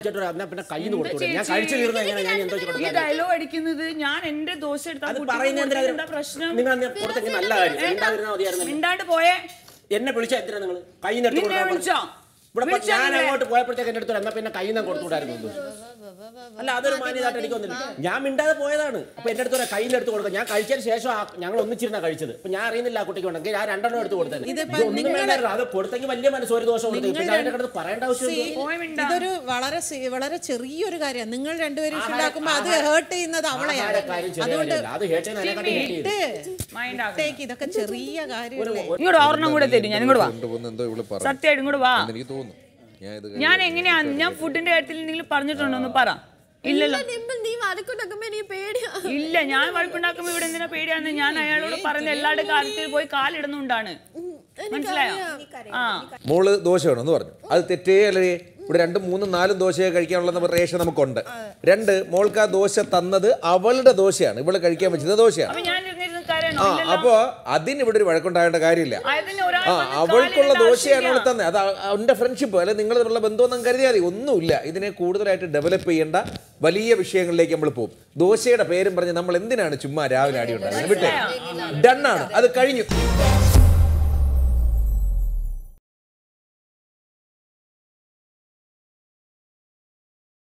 ചേട്ടാ എന്നാ പിന്നെ കയ്യിൽ നിന്ന് കൊടുത്തു ഞാൻ കഴിച്ചു തീർന്ന എങ്ങനെ ഞാൻ എന്തോ ഈ കൊടുക്കാൻ ഡയലോഗ് അടിക്കുന്നത് ഞാൻ എന്റെ ദോശ എടുത്താൽ അത് കുട്ടിക്ക് പറയുന്നത് കൊടുത്തത് എന്തിനാ എന്താ പ്രശ്നം നിങ്ങൾ അന്ന് കൊടുത്തെങ്കിൽ നല്ല കാര്യം മിണ്ടാതിരുന്നാ മതിയായിരുന്നു മിണ്ടാണ്ട് പോയേ എന്നെ വിളിച്ചാ എന്തിനാ നിങ്ങൾ കയ്യിൽ നിന്ന് എടുത്ത് നിന്നെ കൊടുക്കാൻ വിളിച്ചോ? ഇവിടെ ഇപ്പൊ വിളിച്ചോ ഞാൻ നിന്നെ? അങ്ങോട്ട് പോയപ്പോഴത്തേക്ക് എന്റെ അടുത്ത് എന്നാ പിന്നെ കയ്യിൽ നിന്ന് കൊടുത്തുകൂടായിരുന്നു അല്ല അതൊരു മാന്യതായിട്ട് എനിക്കൊന്നില്ല ഞാൻ മിണ്ടാതെ പോയതാണ് അപ്പൊ എന്റെ അടുത്ത് കയ്യിൽ എടുത്ത് കൊടുക്കാം ഞാൻ കഴിച്ചതിന് ശേഷം ആ- ഞങ്ങൾ ഒന്നിച്ചിരുന്ന കഴിച്ചത് അപ്പൊ ഞാൻ അറിയുന്നില്ല ആ കുട്ടിക്ക് ഉണ്ടെങ്കിൽ ഞാൻ രണ്ടെണ്ണം എടുത്ത് കൊടുത്തത് ഇതിപ്പോ ഇതൊന്നും നിങ്ങള് വേണ്ടായിരുന്നു അത് കൊടുത്തെങ്കിൽ വലിയ മനസ്സ് ഒരു ദോഷം കൊടുത്തു പിന്നെ അതിന്റെ അടുത്ത് പറയേണ്ട ആവശ്യം See, പോയി മിണ്ടാ. ഇതൊരു വളരെ സി- വളരെ ചെറിയൊരു കാര്യം നിങ്ങൾ രണ്ടുപേരും ഉണ്ടാക്കുമ്പോ അത് ഹേർട്ട് ചെയ്യുന്നത് അവളെയാണ് കാര്യം ചെറിയ അതുകൊണ്ട് കാര്യമല്ല. അത് ഹേട്ട് ചെയ്യുന്ന അതിനെക്കാട്ടി ഹേട്ട് ചെയ്തു ഇട്ട് മൈൻഡ് ആക്കണം ഇട്ടേക്ക് ഇതൊക്കെ ചെറിയ കാര്യമല്ലേ ഇങ്ങോട്ട് ഒരെണ്ണം കൂടെ തരും ഞാൻ ഇങ്ങോട്ട് വാ കൊണ്ടുപോകുന്ന എന്തോ ഇവള് പറഞ്ഞു സത്യമായിട്ട് ഇങ്ങോട്ട് വാ എനിക്ക് തോന്നുന്നു ഞാൻ ഇത് ഞാൻ എങ്ങനെയാ ഞാൻ ഫുഡിന്റെ കാര്യത്തിൽ എന്തെങ്കിലും പറഞ്ഞിട്ടുണ്ടോ ഒന്ന് പറ ഇല്ലല്ലോ ഡിംപിൾ നീ വഴക്കുണ്ടാക്കുമ്പോ എനിക്ക് പേടിയാ ഇല്ല ഞാൻ വഴക്കുണ്ടാക്കുമ്പോ ഇവിടെ എന്തിനാ പേടിയാന്ന് ഞാൻ അയാളോട് പറഞ്ഞ എല്ലാവരുടെ കാര്യത്തിൽ പോയി കാലിടുന്നുണ്ടാണ് മനസ്സിലായോ ആ മോള് ദോശ വേണമെന്ന് പറഞ്ഞു അത് തെറ്റേ അല്ലേ ഇവിടെ രണ്ടും മൂന്നും നാലും ദോശയെ കഴിക്കാനുള്ള റേഷൻ നമുക്കുണ്ട് രണ്ട് മോൾക്ക് ആ ദോശ തന്നത് അവളുടെ ദോശയാണ് ഇവള് കഴിക്കാൻ വെച്ചത് ദോശയാണ് അപ്പൊ ഞാൻ ഇരുന്നിരുന്ന കാര്യമാണോ ആ ഇല്ലല്ലോ അപ്പോ അതിന് ഇവിടെ ഒരു വഴക്കുണ്ടാകേണ്ട കാര്യമില്ല അതിന് ഒരാൾ ആ വന്ന് അവൾക്കുള്ള കാലിടേണ്ട ദോശയാണ് അവൾ ആവശ്യമില്ല. തന്നെ അത് അ- അവന്റെ ഫ്രണ്ട്ഷിപ്പ് അല്ലെ നിങ്ങൾ തമ്മിലുള്ള ബന്ധമൊന്നും കരുതിയാൽ മതി ഒന്നുമില്ല ഇതിനെ കൂടുതലായിട്ട് ഡെവലപ്പ് ചെയ്യേണ്ട വലിയ വിഷയങ്ങളിലേക്ക് നമ്മൾ പോകും ദോശയുടെ പേരും പറഞ്ഞ് നമ്മൾ എന്തിനാണ് ചുമ്മാ രാവിലെ ആടി ഉണ്ടാകുന്നത് വിട്ടേ ഡണ്ണാണ് അത് കഴിഞ്ഞു